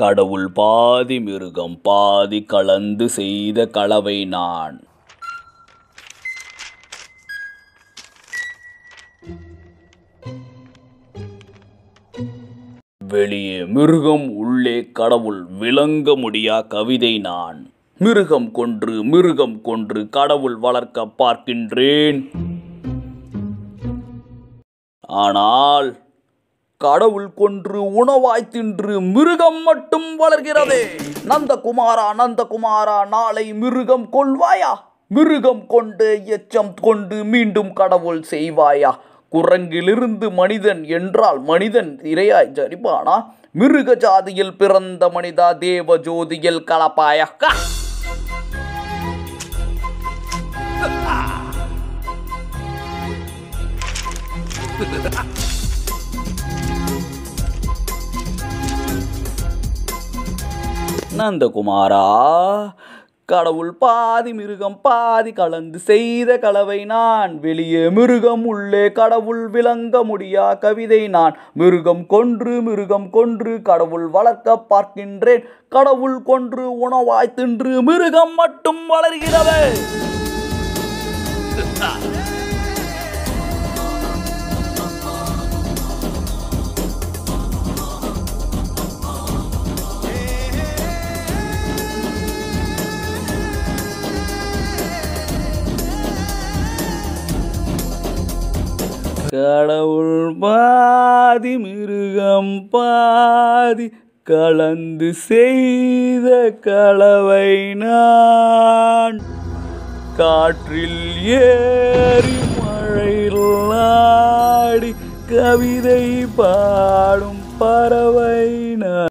கடவுள் பாதி மிருகம் பாதி கலந்து செய்த கலவை நான் வெளியே மிருகம் உள்ளே கடவுள் விளங்க முடியா கவிதை நான் மிருகம் கொன்று மிருகம் கொன்று கடவுள் வளர்க்க பார்க்கின்றேன் ஆனால் கடவுள் கொன்று உணவாய் தின்று மிருகம் மட்டும் வளர்கிறது நந்தகுமாரா நந்தகுமாரா நாளை மிருகம் கொள்வாயா மிருகம் கொண்டு எச்சம் கொண்டு மீண்டும் கடவுள் செய்வாயா குரங்கிலிருந்து மனிதன் என்றால் மனிதன் இரையாய் ஜரிப்பானா மிருக ஜாதியில் பிறந்த மனிதா தேவ ஜோதியில் கலப்பாயா கா! நந்தகுமாரா கடவுள் பாதி மிருகம் பாதி கலந்து செய்த கலவை நான் வெளியே மிருகம் உள்ளே கடவுள் விளங்க முடியா கவிதை நான் மிருகம் கொன்று மிருகம் கொன்று கடவுள் வளர்க்க பார்க்கின்றேன் கடவுள் கொன்று உணவாய் தின்று மிருகம் மட்டும் வளர்கிறது கடவுள் பாதி மிருகம் பாதி கலந்து செய்த கலவை நான் காற்றில் ஏறி மழையில் ஆடி கவிதை பாடும் பறவை நான்